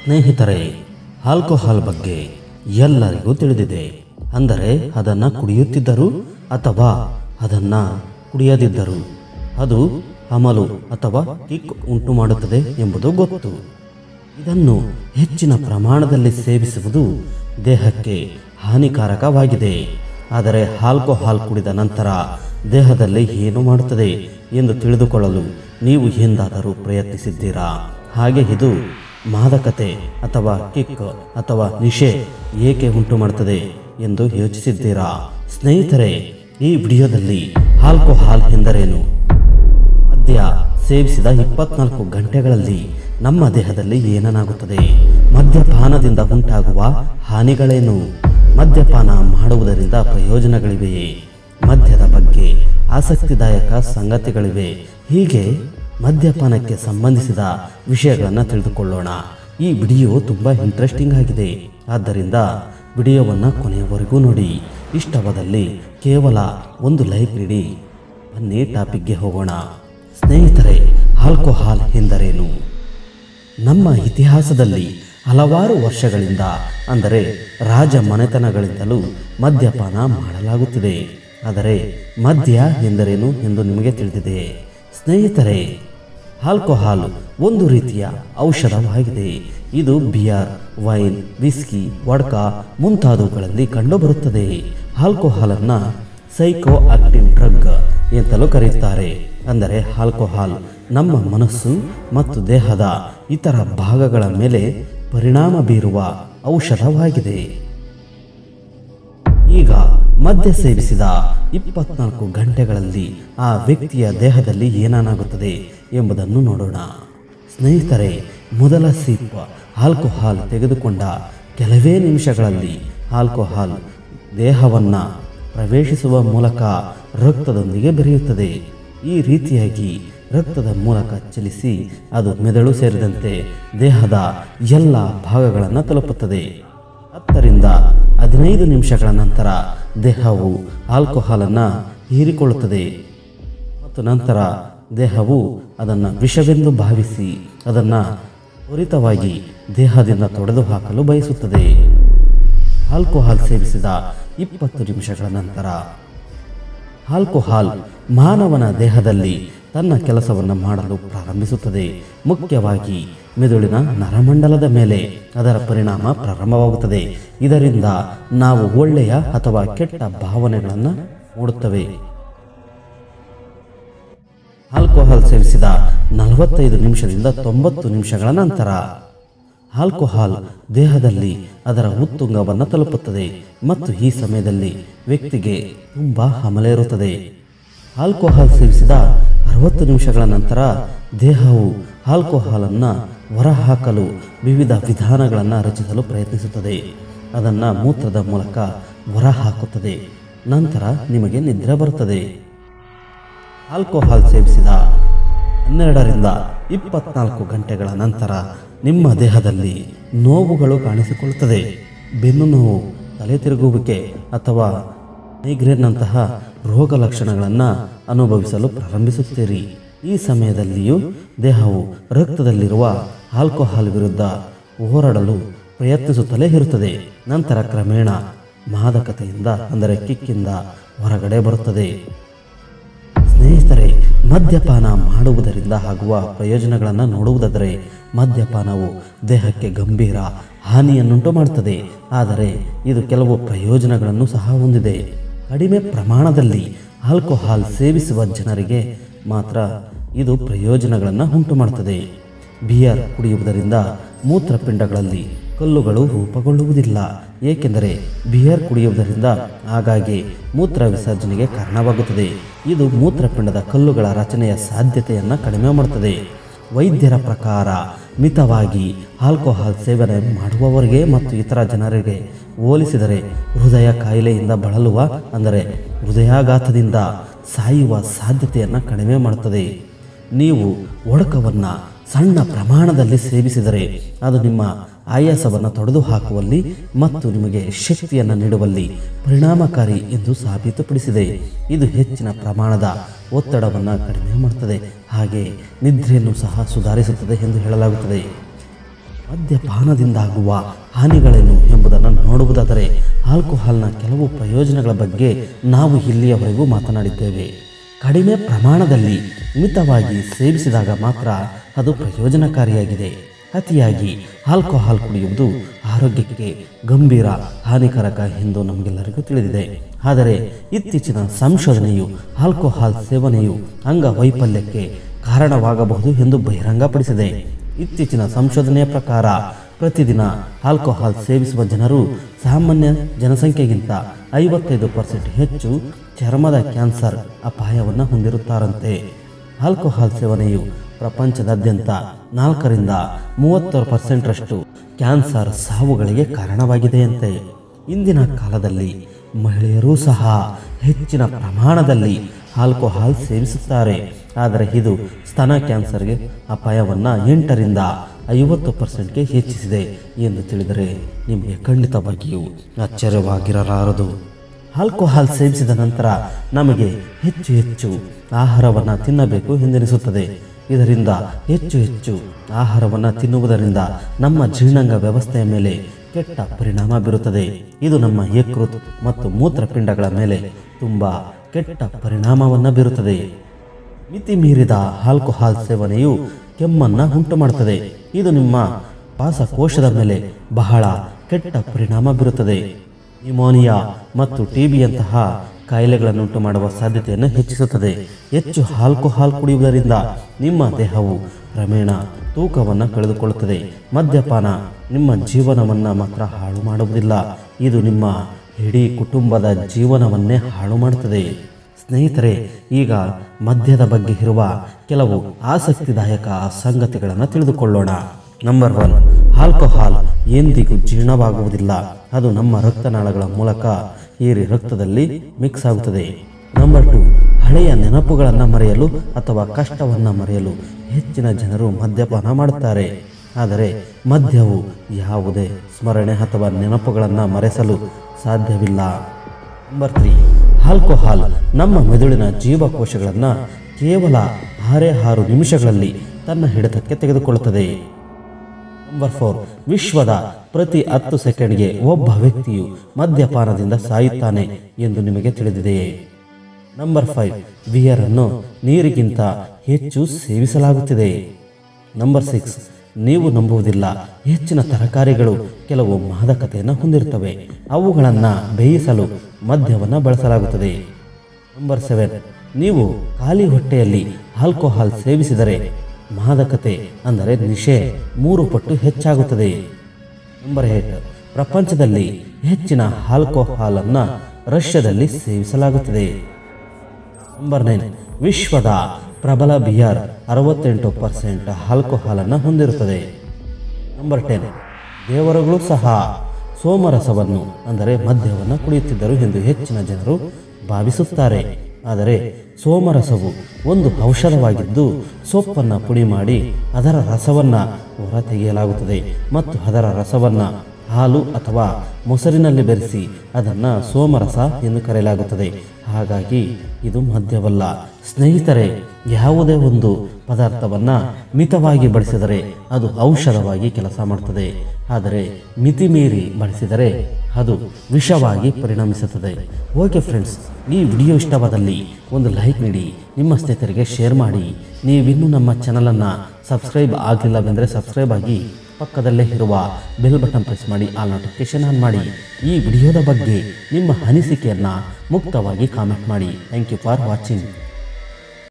ಸ್ನೇಹಿತರೆ ಆಲ್ಕೋಹಾಲ್ ಬಗ್ಗೆ ಎಲ್ಲರಿಗೂ ತಿಳಿದಿದೆ ಅಂದರೆ ಅದನ್ನು ಕುಡಿಯುತ್ತಿದ್ದರು ಅಥವಾ ಅದನ್ನು ಕುಡಿಯದಿದ್ದರು ಅದು ಅಮಲು ಅಥವಾ ಕಿಕ್ ಉಂಟು ಮಾಡುತ್ತದೆ ಎಂಬುದು ಗೊತ್ತು ಇದನ್ನು ಹೆಚ್ಚಿನ ಪ್ರಮಾಣದಲ್ಲಿ ಸೇವಿಸುವುದು ದೇಹಕ್ಕೆ ಹಾನಿಕಾರಕವಾಗಿದೆ ಆದರೆ ಆಲ್ಕೋಹಾಲ್ ಕುಡಿದ ನಂತರ ದೇಹದಲ್ಲಿ ಏನು ಮಾಡುತ್ತದೆ ಎಂದು ತಿಳಿದುಕೊಳ್ಳಲು ನೀವು ಎಂದಾದರೂ ಪ್ರಯತ್ನಿಸಿದ್ದೀರಾ ಹಾಗೆ ಇದು ಮಾದಕತೆ ಅಥವಾ ಕಿಕ್ ಅಥವಾ ನಿಶೆ ಏಕೆ ಉಂಟು ಮಾಡುತ್ತದೆ ಎಂದು ಯೋಚಿಸಿದ್ದೀರಾ ಸ್ನೇಹಿತರೆ ಈ ವಿಡಿಯೋದಲ್ಲಿ ಆಲ್ಕೋಹಾಲ್ ಎಂದರೇನು ಮದ್ಯ ಸೇವಿಸಿದ ಇಪ್ಪತ್ನಾಲ್ಕು ಗಂಟೆಗಳಲ್ಲಿ ನಮ್ಮ ದೇಹದಲ್ಲಿ ಏನನ್ನಾಗುತ್ತದೆ ಮದ್ಯಪಾನದಿಂದ ಉಂಟಾಗುವ ಹಾನಿಗಳೇನು ಮದ್ಯಪಾನ ಮಾಡುವುದರಿಂದ ಪ್ರಯೋಜನಗಳಿವೆಯೇ ಮದ್ಯದ ಬಗ್ಗೆ ಆಸಕ್ತಿದಾಯಕ ಸಂಗತಿಗಳಿವೆ ಹೀಗೆ ಮದ್ಯಪಾನಕ್ಕೆ ಸಂಬಂಧಿಸಿದ ವಿಷಯಗಳನ್ನು ತಿಳಿದುಕೊಳ್ಳೋಣ ಈ ವಿಡಿಯೋ ತುಂಬ ಇಂಟ್ರೆಸ್ಟಿಂಗ್ ಆಗಿದೆ ಆದ್ದರಿಂದ ವಿಡಿಯೋವನ್ನು ಕೊನೆಯವರೆಗೂ ನೋಡಿ ಇಷ್ಟವಾದಲ್ಲಿ ಕೇವಲ ಒಂದು ಲೈಕ್ ನೀಡಿ ಬನ್ನಿ ಟಾಪಿಕ್ಗೆ ಹೋಗೋಣ ಸ್ನೇಹಿತರೆ ಆಲ್ಕೋಹಾಲ್ ಎಂದರೇನು ನಮ್ಮ ಇತಿಹಾಸದಲ್ಲಿ ಹಲವಾರು ವರ್ಷಗಳಿಂದ ಅಂದರೆ ರಾಜ ಮನೆತನಗಳಿಂದಲೂ ಮದ್ಯಪಾನ ಮಾಡಲಾಗುತ್ತಿದೆ ಆದರೆ ಮದ್ಯ ಎಂದರೇನು ಎಂದು ನಿಮಗೆ ತಿಳಿದಿದೆ ಸ್ನೇಹಿತರೆ ಆಲ್ಕೋಹಾಲ್ ಒಂದು ರೀತಿಯ ಔಷಧವಾಗಿದೆ ಇದು ಬಿಯರ್ ವೈನ್ ವಿಸ್ಕಿ ವಡ್ಕಾ ಮುಂತಾದವುಗಳಲ್ಲಿ ಕಂಡುಬರುತ್ತದೆ ಆಲ್ಕೋಹಾಲನ್ನು ಸೈಕೋ ಆಕ್ಟಿವ್ ಡ್ರಗ್ ಎಂತಲೂ ಕರೆಯುತ್ತಾರೆ ಅಂದರೆ ಆಲ್ಕೋಹಾಲ್ ನಮ್ಮ ಮನಸ್ಸು ಮತ್ತು ದೇಹದ ಇತರ ಭಾಗಗಳ ಮೇಲೆ ಪರಿಣಾಮ ಬೀರುವ ಔಷಧವಾಗಿದೆ ಈಗ ಮದ್ಯ ಸೇವಿಸಿದ ಇಪ್ಪತ್ನಾಲ್ಕು ಗಂಟೆಗಳಲ್ಲಿ ಆ ವ್ಯಕ್ತಿಯ ದೇಹದಲ್ಲಿ ಏನಾಗುತ್ತದೆ ಎಂಬುದನ್ನು ನೋಡೋಣ ಸ್ನೇಹಿತರೆ ಮೊದಲ ಸಿಪ್ ಆಲ್ಕೋಹಾಲ್ ತೆಗೆದುಕೊಂಡ ಕೆಲವೇ ನಿಮಿಷಗಳಲ್ಲಿ ಆಲ್ಕೋಹಾಲ್ ದೇಹವನ್ನು ಪ್ರವೇಶಿಸುವ ಮೂಲಕ ರಕ್ತದೊಂದಿಗೆ ಬೆರೆಯುತ್ತದೆ ಈ ರೀತಿಯಾಗಿ ರಕ್ತದ ಮೂಲಕ ಚಲಿಸಿ ಅದು ಮೆದುಳು ಸೇರಿದಂತೆ ದೇಹದ ಎಲ್ಲ ಭಾಗಗಳನ್ನು ತಲುಪುತ್ತದೆ ಹತ್ತರಿಂದ ಹದಿನೈದು ನಿಮಿಷಗಳ ನಂತರ ದೇಹವು ಆಲ್ಕೋಹಾಲನ್ನು ಹೀರಿಕೊಳ್ಳುತ್ತದೆ ಮತ್ತು ನಂತರ ದೇಹವು ಅದನ್ನು ವಿಷವೆಂದು ಭಾವಿಸಿ ಅದನ್ನು ತ್ವರಿತವಾಗಿ ದೇಹದಿಂದ ತೊಡೆದು ಹಾಕಲು ಬಯಸುತ್ತದೆ ಆಲ್ಕೋಹಾಲ್ ಸೇವಿಸಿದ ಇಪ್ಪತ್ತು ನಿಮಿಷಗಳ ನಂತರ ಆಲ್ಕೋಹಾಲ್ ಮಾನವನ ದೇಹದಲ್ಲಿ ತನ್ನ ಕೆಲಸವನ್ನು ಮಾಡಲು ಪ್ರಾರಂಭಿಸುತ್ತದೆ ಮುಖ್ಯವಾಗಿ ಮೆದುಳಿನ ನರಮಂಡಲದ ಮೇಲೆ ಅದರ ಪರಿಣಾಮ ಪ್ರಾರಂಭವಾಗುತ್ತದೆ ಇದರಿಂದ ನಾವು ಒಳ್ಳೆಯ ಅಥವಾ ಕೆಟ್ಟ ಭಾವನೆಗಳನ್ನು ಮೂಡುತ್ತವೆ ಆಲ್ಕೋಹಾಲ್ ಸೇವಿಸಿದ ನಲವತ್ತೈದು ನಿಮಿಷದಿಂದ ತೊಂಬತ್ತು ನಿಮಿಷಗಳ ನಂತರ ಆಲ್ಕೋಹಾಲ್ ದೇಹದಲ್ಲಿ ಅದರ ಉತ್ತುಂಗವನ್ನು ತಲುಪುತ್ತದೆ ಮತ್ತು ಈ ಸಮಯದಲ್ಲಿ ವ್ಯಕ್ತಿಗೆ ತುಂಬ ಹಮಲೆ ಇರುತ್ತದೆ ಆಲ್ಕೋಹಾಲ್ ಸೇವಿಸಿದ ಅರವತ್ತು ನಿಮಿಷಗಳ ನಂತರ ದೇಹವು ಆಲ್ಕೋಹಾಲನ್ನು ಹೊರಹಾಕಲು ವಿವಿಧ ವಿಧಾನಗಳನ್ನು ರಚಿಸಲು ಪ್ರಯತ್ನಿಸುತ್ತದೆ ಅದನ್ನು ಮೂತ್ರದ ಮೂಲಕ ಹೊರಹಾಕುತ್ತದೆ ನಂತರ ನಿಮಗೆ ನಿದ್ರೆ ಬರುತ್ತದೆ ಆಲ್ಕೋಹಾಲ್ ಸೇವಿಸಿದ ಹನ್ನೆರಡರಿಂದ ಇಪ್ಪತ್ನಾಲ್ಕು ಗಂಟೆಗಳ ನಂತರ ನಿಮ್ಮ ದೇಹದಲ್ಲಿ ನೋವುಗಳು ಕಾಣಿಸಿಕೊಳ್ಳುತ್ತದೆ ಬೆನ್ನು ನೋವು ತಲೆ ತಿರುಗುವಿಕೆ ಅಥವಾ ಮೈಗ್ರೇನ್ನಂತಹ ರೋಗ ಲಕ್ಷಣಗಳನ್ನು ಅನುಭವಿಸಲು ಪ್ರಾರಂಭಿಸುತ್ತೀರಿ ಈ ಸಮಯದಲ್ಲಿಯೂ ದೇಹವು ರಕ್ತದಲ್ಲಿರುವ ಆಲ್ಕೋಹಾಲ್ ವಿರುದ್ಧ ಹೋರಾಡಲು ಪ್ರಯತ್ನಿಸುತ್ತಲೇ ಇರುತ್ತದೆ ನಂತರ ಕ್ರಮೇಣ ಮಾದಕತೆಯಿಂದ ಅಂದರೆ ಕಿಕ್ಕಿಂದ ಹೊರಗಡೆ ಬರುತ್ತದೆ ಸ್ನೇಹಿತರೆ ಮದ್ಯಪಾನ ಮಾಡುವುದರಿಂದ ಆಗುವ ಪ್ರಯೋಜನಗಳನ್ನು ನೋಡುವುದಾದರೆ ಮದ್ಯಪಾನವು ದೇಹಕ್ಕೆ ಗಂಭೀರ ಹಾನಿಯನ್ನುಂಟು ಮಾಡುತ್ತದೆ ಆದರೆ ಇದು ಕೆಲವು ಪ್ರಯೋಜನಗಳನ್ನು ಸಹ ಹೊಂದಿದೆ ಕಡಿಮೆ ಪ್ರಮಾಣದಲ್ಲಿ ಆಲ್ಕೋಹಾಲ್ ಸೇವಿಸುವ ಜನರಿಗೆ ಮಾತ್ರ ಇದು ಪ್ರಯೋಜನಗಳನ್ನು ಉಂಟು ಮಾಡುತ್ತದೆ ಬಿಯರ್ ಕುಡಿಯುವುದರಿಂದ ಮೂತ್ರಪಿಂಡಗಳಲ್ಲಿ ಕಲ್ಲುಗಳು ರೂಪುಗೊಳ್ಳುವುದಿಲ್ಲ ಏಕೆಂದರೆ ಬಿಯರ್ ಕುಡಿಯುವುದರಿಂದ ಆಗಾಗ್ಗೆ ಮೂತ್ರ ವಿಸರ್ಜನೆಗೆ ಕಾರಣವಾಗುತ್ತದೆ ಇದು ಮೂತ್ರಪಿಂಡದ ಕಲ್ಲುಗಳ ರಚನೆಯ ಸಾಧ್ಯತೆಯನ್ನು ಕಡಿಮೆ ಮಾಡುತ್ತದೆ ವೈದ್ಯರ ಪ್ರಕಾರ ಮಿತವಾಗಿ ಆಲ್ಕೋಹಾಲ್ ಸೇವನೆ ಮಾಡುವವರಿಗೆ ಮತ್ತು ಇತರ ಜನರಿಗೆ ಹೋಲಿಸಿದರೆ ಹೃದಯ ಕಾಯಿಲೆಯಿಂದ ಬಳಲುವ ಅಂದರೆ ಹೃದಯಾಘಾತದಿಂದ ಸಾಯುವ ಸಾಧ್ಯತೆಯನ್ನು ಕಡಿಮೆ ಮಾಡುತ್ತದೆ ನೀವು ಒಡಕವನ್ನು ಸಣ್ಣ ಪ್ರಮಾಣದಲ್ಲಿ ಸೇವಿಸಿದರೆ ಅದು ನಿಮ್ಮ ಆಯಾಸವನ್ನು ತೊಡೆದು ಹಾಕುವಲ್ಲಿ ಮತ್ತು ನಿಮಗೆ ಶಕ್ತಿಯನ್ನು ನೀಡುವಲ್ಲಿ ಪರಿಣಾಮಕಾರಿ ಎಂದು ಸಾಬೀತುಪಡಿಸಿದೆ ಇದು ಹೆಚ್ಚಿನ ಪ್ರಮಾಣದ ಒತ್ತಡವನ್ನು ಕಡಿಮೆ ಮಾಡುತ್ತದೆ ಹಾಗೆ ನಿದ್ರೆಯನ್ನು ಸಹ ಸುಧಾರಿಸುತ್ತದೆ ಎಂದು ಹೇಳಲಾಗುತ್ತದೆ ಮದ್ಯಪಾನದಿಂದಾಗುವ ಹಾನಿಗಳೇನು ಎಂಬುದನ್ನು ನೋಡುವುದಾದರೆ ಆಲ್ಕೋಹಾಲ್ನ ಕೆಲವು ಪ್ರಯೋಜನಗಳ ಬಗ್ಗೆ ನಾವು ಇಲ್ಲಿಯವರೆಗೂ ಮಾತನಾಡಿದ್ದೇವೆ ಕಡಿಮೆ ಪ್ರಮಾಣದಲ್ಲಿ ಮಿತವಾಗಿ ಸೇವಿಸಿದಾಗ ಮಾತ್ರ ಅದು ಪ್ರಯೋಜನಕಾರಿಯಾಗಿದೆ ಅತಿಯಾಗಿ ಆಲ್ಕೋಹಾಲ್ ಕುಡಿಯುವುದು ಆರೋಗ್ಯಕ್ಕೆ ಗಂಭೀರ ಹಾನಿಕಾರಕ ಎಂದು ನಮಗೆಲ್ಲರಿಗೂ ತಿಳಿದಿದೆ ಆದರೆ ಇತ್ತೀಚಿನ ಸಂಶೋಧನೆಯು ಆಲ್ಕೋಹಾಲ್ ಸೇವನೆಯು ಅಂಗವೈಫಲ್ಯಕ್ಕೆ ಕಾರಣವಾಗಬಹುದು ಎಂದು ಬಹಿರಂಗಪಡಿಸಿದೆ ಇತ್ತೀಚಿನ ಸಂಶೋಧನೆಯ ಪ್ರಕಾರ ಪ್ರತಿದಿನ ಆಲ್ಕೋಹಾಲ್ ಸೇವಿಸುವ ಜನರು ಸಾಮಾನ್ಯ ಜನಸಂಖ್ಯೆಗಿಂತ ಐವತ್ತೈದು ಪರ್ಸೆಂಟ್ ಹೆಚ್ಚು ಚರ್ಮದ ಕ್ಯಾನ್ಸರ್ ಅಪಾಯವನ್ನು ಹೊಂದಿರುತ್ತಾರಂತೆ ಆಲ್ಕೋಹಾಲ್ ಸೇವನೆಯು ಪ್ರಪಂಚದಾದ್ಯಂತ ನಾಲ್ಕರಿಂದ ಮೂವತ್ತಾರು ಪರ್ಸೆಂಟ್ರಷ್ಟು ಕ್ಯಾನ್ಸರ್ ಸಾವುಗಳಿಗೆ ಕಾರಣವಾಗಿದೆಯಂತೆ ಇಂದಿನ ಕಾಲದಲ್ಲಿ ಮಹಿಳೆಯರೂ ಸಹ ಹೆಚ್ಚಿನ ಪ್ರಮಾಣದಲ್ಲಿ ಆಲ್ಕೋಹಾಲ್ ಸೇವಿಸುತ್ತಾರೆ ಆದರೆ ಇದು ಸ್ತನ ಕ್ಯಾನ್ಸರ್ಗೆ ಅಪಾಯವನ್ನು ಎಂಟರಿಂದ ಐವತ್ತು ಪರ್ಸೆಂಟ್ಗೆ ಹೆಚ್ಚಿಸಿದೆ ಎಂದು ತಿಳಿದರೆ ನಿಮಗೆ ಖಂಡಿತವಾಗಿಯೂ ಆಶ್ಚರ್ಯವಾಗಿರಲಾರದು ಆಲ್ಕೋಹಾಲ್ ಸೇವಿಸಿದ ನಂತರ ನಮಗೆ ಹೆಚ್ಚು ಹೆಚ್ಚು ಆಹಾರವನ್ನು ತಿನ್ನಬೇಕು ಎಂದೆನಿಸುತ್ತದೆ ಇದರಿಂದ ಹೆಚ್ಚು ಹೆಚ್ಚು ಆಹಾರವನ್ನು ತಿನ್ನುವುದರಿಂದ ನಮ್ಮ ಜೀರ್ಣಾಂಗ ವ್ಯವಸ್ಥೆಯ ಮೇಲೆ ಕೆಟ್ಟ ಪರಿಣಾಮ ಬೀರುತ್ತದೆ ಇದು ನಮ್ಮ ಯಕೃತ್ ಮತ್ತು ಮೂತ್ರಪಿಂಡಗಳ ಮೇಲೆ ತುಂಬ ಕೆಟ್ಟ ಪರಿಣಾಮವನ್ನು ಬೀರುತ್ತದೆ ಮಿತಿ ಮೀರಿದ ಆಲ್ಕೋಹಾಲ್ ಸೇವನೆಯು ಕೆಮ್ಮನ್ನು ಉಂಟು ಮಾಡುತ್ತದೆ ಇದು ನಿಮ್ಮ ಶ್ವಾಸಕೋಶದ ಮೇಲೆ ಬಹಳ ಕೆಟ್ಟ ಪರಿಣಾಮ ಬೀರುತ್ತದೆ ನ್ಯೂಮೋನಿಯಾ ಮತ್ತು ಟಿಬಿಯಂತಹ ಕಾಯಿಲೆಗಳನ್ನುಂಟು ಮಾಡುವ ಸಾಧ್ಯತೆಯನ್ನು ಹೆಚ್ಚಿಸುತ್ತದೆ ಹೆಚ್ಚು ಆಲ್ಕೋಹಾಲ್ ಕುಡಿಯುವುದರಿಂದ ನಿಮ್ಮ ದೇಹವು ಕ್ರಮೇಣ ತೂಕವನ್ನು ಕಳೆದುಕೊಳ್ಳುತ್ತದೆ ಮದ್ಯಪಾನ ನಿಮ್ಮ ಜೀವನವನ್ನು ಮಾತ್ರ ಹಾಳು ಮಾಡುವುದಿಲ್ಲ ಇದು ನಿಮ್ಮ ಇಡೀ ಕುಟುಂಬದ ಜೀವನವನ್ನೇ ಹಾಳು ಮಾಡುತ್ತದೆ ಸ್ನೇಹಿತರೆ ಈಗ ಮದ್ಯದ ಬಗ್ಗೆ ಇರುವ ಕೆಲವು ಆಸಕ್ತಿದಾಯಕ ಸಂಗತಿಗಳನ್ನು ತಿಳಿದುಕೊಳ್ಳೋಣ ನಂಬರ್ ಒನ್ ಆಲ್ಕೋಹಾಲ್ ಎಂದಿಗೂ ಜೀರ್ಣವಾಗುವುದಿಲ್ಲ ಅದು ನಮ್ಮ ರಕ್ತನಾಳಗಳ ಮೂಲಕ ಏರಿ ರಕ್ತದಲ್ಲಿ ಮಿಕ್ಸ್ ಆಗುತ್ತದೆ ನಂಬರ್ ಟು ಹಳೆಯ ನೆನಪುಗಳನ್ನು ಮರೆಯಲು ಅಥವಾ ಕಷ್ಟವನ್ನು ಮರೆಯಲು ಹೆಚ್ಚಿನ ಜನರು ಮದ್ಯಪಾನ ಮಾಡುತ್ತಾರೆ ಆದರೆ ಮದ್ಯವು ಯಾವುದೇ ಸ್ಮರಣೆ ಅಥವಾ ನೆನಪುಗಳನ್ನು ಮರೆಸಲು ಸಾಧ್ಯವಿಲ್ಲ ನಂಬರ್ ತ್ರೀ ಆಲ್ಕೋಹಾಲ್ ನಮ್ಮ ಮೆದುಳಿನ ಜೀವಕೋಶಗಳನ್ನು ಕೇವಲ ಆರೇ ಆರು ನಿಮಿಷಗಳಲ್ಲಿ ತನ್ನ ಹಿಡಿತಕ್ಕೆ ತೆಗೆದುಕೊಳ್ಳುತ್ತದೆ ನಂಬರ್ ಫೋರ್ ವಿಶ್ವದ ಪ್ರತಿ ಹತ್ತು ಸೆಕೆಂಡ್ಗೆ ಒಬ್ಬ ವ್ಯಕ್ತಿಯು ಮದ್ಯಪಾನದಿಂದ ಸಾಯುತ್ತಾನೆ ಎಂದು ನಿಮಗೆ ತಿಳಿದಿದೆಯೇ ನಂಬರ್ ಫೈವ್ ಬಿಯರನ್ನು ನೀರಿಗಿಂತ ಹೆಚ್ಚು ಸೇವಿಸಲಾಗುತ್ತಿದೆ ನಂಬರ್ ಸಿಕ್ಸ್ ನೀವು ನಂಬುವುದಿಲ್ಲ ಹೆಚ್ಚಿನ ತರಕಾರಿಗಳು ಕೆಲವು ಮಾದಕತೆಯನ್ನು ಹೊಂದಿರುತ್ತವೆ ಅವುಗಳನ್ನು ಬೇಯಿಸಲು ಮದ್ಯವನ್ನು ಬಳಸಲಾಗುತ್ತದೆ ನಂಬರ್ ಸೆವೆನ್ ನೀವು ಖಾಲಿ ಹೊಟ್ಟೆಯಲ್ಲಿ ಆಲ್ಕೋಹಾಲ್ ಸೇವಿಸಿದರೆ ಮಾದಕತೆ ಅಂದರೆ ನಿಶೆ ಮೂರು ಪಟ್ಟು ಹೆಚ್ಚಾಗುತ್ತದೆ ನಂಬರ್ ಏಟ್ ಪ್ರಪಂಚದಲ್ಲಿ ಹೆಚ್ಚಿನ ಆಲ್ಕೋಹಾಲನ್ನು ರಷ್ಯಾದಲ್ಲಿ ಸೇವಿಸಲಾಗುತ್ತದೆ ನಂಬರ್ ನೈನ್ ವಿಶ್ವದ ಪ್ರಬಲ ಬಿಯರ್ ಅರವತ್ತೆಂಟು ಪರ್ಸೆಂಟ್ ಆಲ್ಕೋಹಾಲನ್ನು ಹೊಂದಿರುತ್ತದೆ ನಂಬರ್ ಟೆನ್ ದೇವರುಗಳು ಸಹ ಸೋಮರಸವನ್ನು ಅಂದರೆ ಮದ್ಯವನ್ನು ಕುಡಿಯುತ್ತಿದ್ದರು ಎಂದು ಹೆಚ್ಚಿನ ಜನರು ಭಾವಿಸುತ್ತಾರೆ ಆದರೆ ಸೋಮರಸವು ಒಂದು ಔಷಧವಾಗಿದ್ದು ಸೊಪ್ಪನ್ನು ಪುಡಿ ಮಾಡಿ ಅದರ ರಸವನ್ನು ಹೊರತೆಗೆಯಲಾಗುತ್ತದೆ ಮತ್ತು ಅದರ ರಸವನ್ನು ಹಾಲು ಅಥವಾ ಮೊಸರಿನಲ್ಲಿ ಬೆರೆಸಿ ಅದನ್ನು ಸೋಮರಸ ಎಂದು ಕರೆಯಲಾಗುತ್ತದೆ ಹಾಗಾಗಿ ಇದು ಮದ್ಯವಲ್ಲ ಸ್ನೇಹಿತರೆ ಯಾವುದೇ ಒಂದು ಪದಾರ್ಥವನ್ನು ಮಿತವಾಗಿ ಬಳಸಿದರೆ ಅದು ಔಷಧವಾಗಿ ಕೆಲಸ ಮಾಡುತ್ತದೆ ಆದರೆ ಮಿತಿ ಮೀರಿ ಬಳಸಿದರೆ ಅದು ವಿಷವಾಗಿ ಪರಿಣಮಿಸುತ್ತದೆ ಓಕೆ ಫ್ರೆಂಡ್ಸ್ ಈ ವಿಡಿಯೋ ಇಷ್ಟವಾದಲ್ಲಿ ಒಂದು ಲೈಕ್ ನೀಡಿ ನಿಮ್ಮ ಸ್ನೇಹಿತರಿಗೆ ಶೇರ್ ಮಾಡಿ ನೀವಿನ್ನೂ ನಮ್ಮ ಚಾನಲನ್ನು ಸಬ್ಸ್ಕ್ರೈಬ್ ಆಗಲಿಲ್ಲವೆಂದರೆ ಸಬ್ಸ್ಕ್ರೈಬ್ ಆಗಿ ಪಕ್ಕದಲ್ಲೇ ಇರುವ ಬೆಲ್ ಬಟನ್ ಪ್ರೆಸ್ ಮಾಡಿ ಆ ನೋಟಿಫಿಕೇಶನ್ ಆನ್ ಮಾಡಿ ಈ ವಿಡಿಯೋದ ಬಗ್ಗೆ ನಿಮ್ಮ ಅನಿಸಿಕೆಯನ್ನು ಮುಕ್ತವಾಗಿ ಕಾಮೆಂಟ್ ಮಾಡಿ ಥ್ಯಾಂಕ್ ಯು ಫಾರ್ ವಾಚಿಂಗ್